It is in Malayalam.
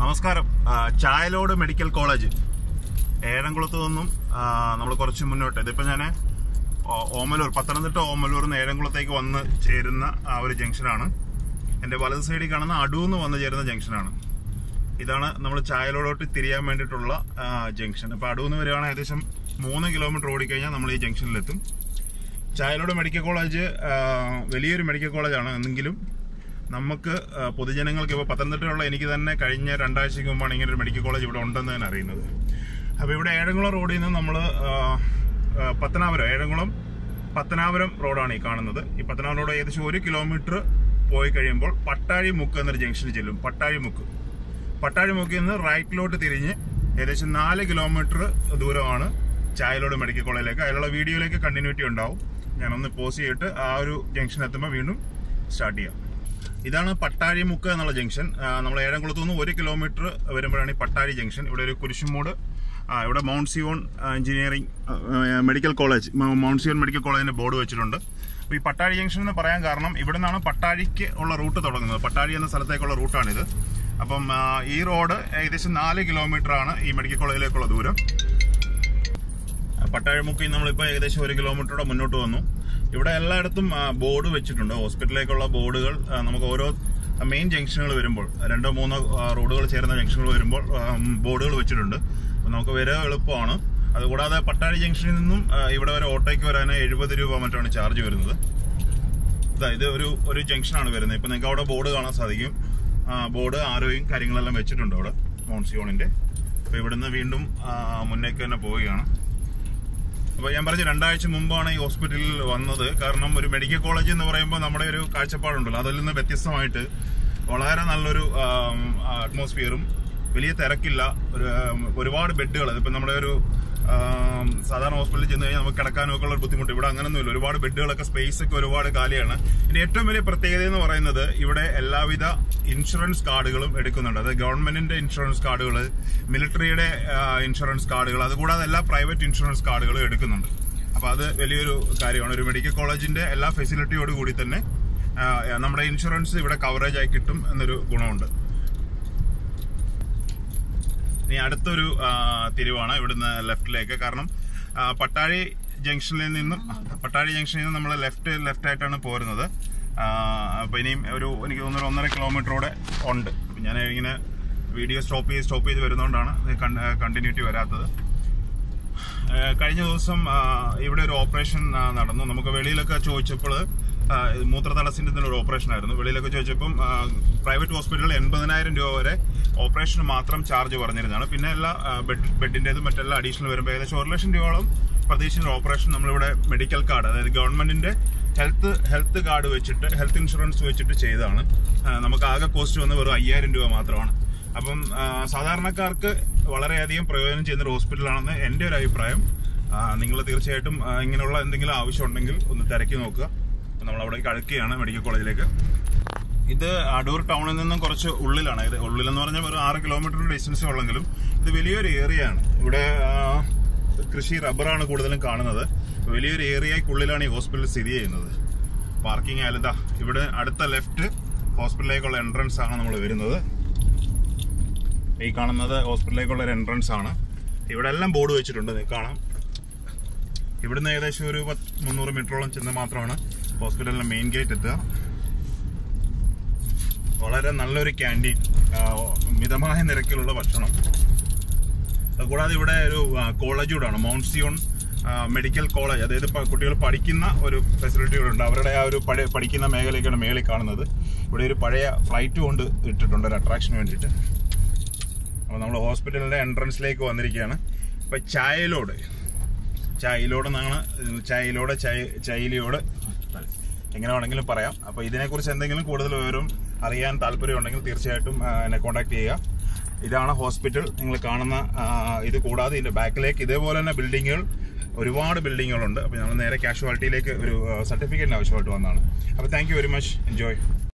നമസ്കാരം ആ, ചായലോട് മെഡിക്കൽ കോളേജ് ഏഴംകുളത്ത് നിന്നും നമ്മൾ കുറച്ച് മുന്നോട്ട് ഇതിപ്പോ ഞാൻ ഓമലൂർ പത്തനംതിട്ട ഓമലൂർ നിന്ന് ഏഴംകുളത്തേക്ക് വന്ന് ചേരുന്ന ആ ഒരു ജംഗ്ഷനാണ് എൻ്റെ വലത് സൈഡിൽ കാണുന്ന അടൂന്ന് വന്ന് ചേരുന്ന ജംഗ്ഷനാണ് ഇതാണ് നമ്മൾ ചായലോടോട്ട് തിരിയാൻ വേണ്ടിയിട്ടുള്ള ആ, ജംഗ്ഷൻ അപ്പോൾ അടൂന്ന് വരികയാണെങ്കിൽ ഏകദേശം മൂന്ന് കിലോമീറ്റർ ഓടിക്കഴിഞ്ഞാൽ നമ്മൾ ഈ ജംഗ്ഷനിലെത്തും ചായലോട് മെഡിക്കൽ കോളേജ് ആ, വലിയൊരു മെഡിക്കൽ കോളേജാണ് എന്നെങ്കിലും നമുക്ക് ആ, പൊതുജനങ്ങൾക്ക് ഇപ്പോൾ പത്തനംതിട്ടയുള്ള എനിക്ക് തന്നെ കഴിഞ്ഞ രണ്ടാഴ്ചയ്ക്ക് മുമ്പാണ് ഇങ്ങനെ ഒരു മെഡിക്കൽ കോളേജ് ഇവിടെ ഉണ്ടെന്ന് ഞാൻ അറിയുന്നത് അപ്പോൾ ഇവിടെ ഏഴംകുളം റോഡിൽ നിന്ന് നമ്മൾ പത്തനാപുരം ഏഴംകുളം പത്തനാപുരം റോഡാണ് ഈ കാണുന്നത് ഈ പത്തനാപുരം റോഡ് ഏകദേശം ഒരു കിലോമീറ്റർ പോയി കഴിയുമ്പോൾ പട്ടാഴി മുക്ക് എന്നൊരു ജംഗ്ഷനിൽ ചെല്ലും പട്ടാഴി മുക്ക് പട്ടാഴി മുക്കിൽ നിന്ന് റൈറ്റിലോട്ട് തിരിഞ്ഞ് ഏകദേശം നാല് കിലോമീറ്റർ ദൂരമാണ് ചായലോട് മെഡിക്കൽ കോളേജിലേക്ക് അതിലുള്ള വീഡിയോയിലേക്ക് കണ്ടിന്യൂറ്റി ഉണ്ടാവും ഞാനൊന്ന് പോസ് ചെയ്തിട്ട് ആ ഒരു ജംഗ്ഷൻ എത്തുമ്പോൾ വീണ്ടും സ്റ്റാർട്ട് ചെയ്യാം ഇതാണ് പട്ടാഴി മുക്ക് എന്നുള്ള ജംഗ്ഷൻ ആ, നമ്മൾ ഏഴംകുളത്ത് നിന്ന് ഒരു കിലോമീറ്റർ വരുമ്പോഴാണ് ഈ പട്ടാഴി ജംഗ്ഷൻ ഇവിടെ ഒരു കുരിശുമൂട് ആ, ഇവിടെ Mount Zion engineering medical college മ- മൗണ്ട് സിയോൺ മെഡിക്കൽ കോളേജിന്റെ ബോർഡ് വെച്ചിട്ടുണ്ട് അപ്പോൾ ഈ പട്ടാഴി ജംഗ്ഷൻ എന്ന് പറയാൻ കാരണം ഇവിടെ നിന്നാണ് പട്ടാഴിക്ക് ഉള്ള റൂട്ട് തുടങ്ങുന്നത് പട്ടാഴി എന്ന സ്ഥലത്തേക്കുള്ള റൂട്ടാണിത് അപ്പം ആ, ഈ റോഡ് ഏകദേശം നാല് കിലോമീറ്റർ ആണ് ഈ മെഡിക്കൽ കോളേജിലേക്കുള്ള ദൂരം പട്ടാഴിമുക്കിൽ നമ്മളിപ്പോൾ ഏകദേശം ഒരു കിലോമീറ്ററോടെ മുന്നോട്ട് വന്നു ഇവിടെ എല്ലായിടത്തും ആ, ബോർഡ് വെച്ചിട്ടുണ്ട് ഹോസ്പിറ്റലിലേക്കുള്ള ബോർഡുകൾ ആ, നമുക്ക് ഓരോ മെയിൻ ജംഗ്ഷനുകൾ വരുമ്പോൾ രണ്ടോ മൂന്നോ ആ, റോഡുകൾ ചേരുന്ന ജംഗ്ഷനുകൾ വരുമ്പോൾ ആ, ബോർഡുകൾ വെച്ചിട്ടുണ്ട് അപ്പോൾ നമുക്ക് വരിക എളുപ്പമാണ് അതുകൂടാതെ പട്ടാഴി ജംഗ്ഷനിൽ നിന്നും ആ, ഇവിടെ വരെ ഓട്ടോയ്ക്ക് വരാൻ എഴുപത് രൂപ മറ്റാണ് ചാർജ് വരുന്നത് ഇതാ ഇത് ഒരു ഒരു ജംഗ്ഷനാണ് വരുന്നത് ഇപ്പൊ നിങ്ങൾക്ക് അവിടെ ബോർഡ് കാണാൻ സാധിക്കും ആ, ബോർഡ് ആരോയും കാര്യങ്ങളെല്ലാം വെച്ചിട്ടുണ്ട് അവിടെ മോൺസിയോണിന്റെ അപ്പൊ ഇവിടുന്ന് വീണ്ടും ആ, മുന്നേക്ക് തന്നെ പോവുകയാണ് അപ്പൊ ഞാൻ പറഞ്ഞ രണ്ടാഴ്ച മുമ്പാണ് ഈ ഹോസ്പിറ്റലിൽ വന്നത് കാരണം ഒരു മെഡിക്കൽ കോളേജ് എന്ന് പറയുമ്പോൾ നമ്മുടെ ഒരു കാഴ്ചപ്പാടുണ്ടല്ലോ അതിൽ നിന്ന് വ്യത്യസ്തമായിട്ട് വളരെ നല്ലൊരു അറ്റ്മോസ്ഫിയറും വലിയ തിരക്കില്ല ഒരു ആം, ഒരുപാട് ബെഡുകൾ ഇപ്പൊ നമ്മുടെ ഒരു ആം, സാധാരണ ഹോസ്പിറ്റലിൽ ചെന്ന് കഴിഞ്ഞാൽ നമുക്ക് കിടക്കാനും ഒക്കെ ഉള്ള ഒരു ബുദ്ധിമുട്ട് ഇവിടെ അങ്ങനൊന്നുമില്ല ഒരുപാട് ബെഡുകളൊക്കെ സ്പേസ് ഒക്കെ ഒരുപാട് കാലിയാണ് ഇനി ഏറ്റവും വലിയ പ്രത്യേകത എന്ന് പറയുന്നത് ഇവിടെ എല്ലാവിധ ഇൻഷുറൻസ് കാർഡുകളും എടുക്കുന്നുണ്ട് അതായത് ഗവൺമെന്റിന്റെ ഇൻഷുറൻസ് കാർഡുകൾ മിലിറ്ററിയുടെ ഇൻഷുറൻസ് കാർഡുകൾ അതുകൂടാതെ എല്ലാ പ്രൈവറ്റ് ഇൻഷുറൻസ് കാർഡുകളും എടുക്കുന്നുണ്ട് അപ്പൊ അത് വലിയൊരു കാര്യമാണ് ഒരു മെഡിക്കൽ കോളേജിന്റെ എല്ലാ ഫെസിലിറ്റിയോട് കൂടി തന്നെ ആ, നമ്മുടെ ഇൻഷുറൻസ് ഇവിടെ കവറേജ് ആയി കിട്ടും എന്നൊരു ഗുണമുണ്ട് ഇനി അടുത്തൊരു ആ, തിരിവാണ് ഇവിടുന്ന് ലെഫ്റ്റിലേക്ക് കാരണം ആ, പട്ടാഴി ജംഗ്ഷനിൽ നിന്നും പട്ടാഴി ജംഗ്ഷനിൽ നിന്ന് നമ്മൾ ലെഫ്റ്റ് ലെഫ്റ്റ് ആയിട്ടാണ് പോരുന്നത് ആ, അപ്പൊ ഇനിയും ഒരു എനിക്ക് തോന്നുന്നു ഒരു ഒന്നര കിലോമീറ്ററോടെ ഉണ്ട് അപ്പൊ ഞാൻ ഇങ്ങനെ വീഡിയോ സ്റ്റോപ്പ് ചെയ്ത് സ്റ്റോപ്പ് ചെയ്ത് വരുന്നതുകൊണ്ടാണ് കണ്ടിന്യൂറ്റി വരാത്തത് ആ, കഴിഞ്ഞ ദിവസം ആ, ഇവിടെ ഒരു ഓപ്പറേഷൻ ആ, നടന്നു നമുക്ക് വെളിയിലൊക്കെ ചോദിച്ചപ്പോൾ ആ, ഇത് മൂത്രതടസ്സത്തിന്റെ ഒരു ഓപ്പറേഷൻ ആയിരുന്നു വെളിയിലൊക്കെ ചോദിച്ചപ്പം ആ, പ്രൈവറ്റ് ഹോസ്പിറ്റലിൽ എൺപതിനായിരം രൂപ വരെ ഓപ്പറേഷന് മാത്രം ചാർജ് പറഞ്ഞിരുന്നതാണ് പിന്നെ എല്ലാ ആ, ബെഡ് ബെഡിന്റേതും മറ്റെല്ലാം അഡീഷണൽ വരുമ്പോൾ ഏകദേശം ഒരു ലക്ഷം രൂപയോളം പ്രതീക്ഷിക്കുന്ന ഓപ്പറേഷൻ നമ്മളിവിടെ മെഡിക്കൽ കാർഡ് അതായത് ഗവൺമെന്റിന്റെ ഹെൽത്ത് ഹെൽത്ത് കാർഡ് വെച്ചിട്ട് ഹെൽത്ത് ഇൻഷുറൻസ് വെച്ചിട്ട് ചെയ്തതാണ് ആ, നമുക്ക് ആകെ കോസ്റ്റ് വന്ന് വെറും അയ്യായിരം രൂപ മാത്രമാണ് അപ്പം ആ, സാധാരണക്കാർക്ക് വളരെയധികം പ്രയോജനം ചെയ്യുന്ന ഒരു ഹോസ്പിറ്റലാണെന്ന് എൻ്റെ ഒരു അഭിപ്രായം നിങ്ങൾ തീർച്ചയായിട്ടും ആ, ഇങ്ങനെയുള്ള എന്തെങ്കിലും ആവശ്യമുണ്ടെങ്കിൽ ഒന്ന് തിരക്കി നോക്കുക അപ്പം നമ്മൾ അവിടേക്ക് അടുക്കുകയാണ് മെഡിക്കൽ കോളേജിലേക്ക് ഇത് അടൂർ ടൗണിൽ നിന്നും കുറച്ച് ഉള്ളിലാണ് ഇത് ഉള്ളിലെന്ന് പറഞ്ഞാൽ ഒരു ആറ് കിലോമീറ്റർ ഡിസ്റ്റൻസ് ഉള്ളെങ്കിലും ഇത് വലിയൊരു ഏരിയ ആണ് ഇവിടെ ആ, കൃഷി റബ്ബറാണ് കൂടുതലും കാണുന്നത് വലിയൊരു ഏരിയക്കുള്ളിലാണ് ഈ ഹോസ്പിറ്റൽ സ്ഥിതി ചെയ്യുന്നത് പാർക്കിംഗ് ആയാലും ദാ ഇവിടെ അടുത്ത ലെഫ്റ്റ് ഹോസ്പിറ്റലിലേക്കുള്ള എൻട്രൻസ് ആണ് നമ്മൾ വരുന്നത് ഈ കാണുന്നത് ഹോസ്പിറ്റലിലേക്കുള്ള ഒരു എൻട്രൻസ് ആണ് ഇവിടെ എല്ലാം ബോർഡ് വെച്ചിട്ടുണ്ട് നിങ്ങൾക്ക് കാണാം ഇവിടുന്ന് ഏകദേശം ഒരു പത്ത് മുന്നൂറ് മീറ്ററോളം ചെന്ന് മാത്രമാണ് ഹോസ്പിറ്റലിന്റെ മെയിൻ ഗേറ്റ് എത്തുക വളരെ നല്ലൊരു ക്യാൻറ്റീൻ മിതമായ നിരക്കിലുള്ള ഭക്ഷണം അതുകൂടാതെ ഇവിടെ ഒരു കോളേജ് കൂടാണ് മൗണ്ട് സിയോൺ മെഡിക്കൽ കോളേജ് അതായത് ഇപ്പൊ കുട്ടികൾ പഠിക്കുന്ന ഒരു ഫെസിലിറ്റി കൂടെ ഉണ്ട് അവരുടെ ആ ഒരു പഴയ പഠിക്കുന്ന മേഖലയൊക്കെയാണ് മേളിൽ കാണുന്നത് ഇവിടെ ഒരു പഴയ ഫ്ലൈറ്റ് കൊണ്ട് ഇട്ടിട്ടുണ്ട് ഒരു അട്രാക്ഷന് വേണ്ടിയിട്ട് അപ്പോൾ നമ്മൾ ഹോസ്പിറ്റലിന്റെ എൻട്രൻസിലേക്ക് വന്നിരിക്കുകയാണ് ഇപ്പൊ ചായലോട് ചായലോട് എന്നാണ് ചായലോട് ചൈലിയോട് എങ്ങനെ വേണമെങ്കിലും പറയാം അപ്പോൾ ഇതിനെക്കുറിച്ച് എന്തെങ്കിലും കൂടുതൽ വിവരം അറിയാൻ താല്പര്യമുണ്ടെങ്കിൽ തീർച്ചയായിട്ടും ആ, എന്നെ കോൺടാക്ട് ചെയ്യുക ഇതാണ് ഹോസ്പിറ്റൽ നിങ്ങൾ കാണുന്ന ആ, ഇത് കൂടാതെ ഇതിന്റെ ബാക്കിലേക്ക് ഇതേപോലെ തന്നെ ബിൽഡിങ്ങുകൾ ഒരുപാട് ബിൽഡിങ്ങുകളുണ്ട് അപ്പോൾ നമ്മൾ നേരെ കാഷ്വാലിറ്റിയിലേക്ക് ഒരു സർട്ടിഫിക്കറ്റിന് ആവശ്യമായിട്ട് വന്നതാണ് അപ്പോൾ thank you very much enjoy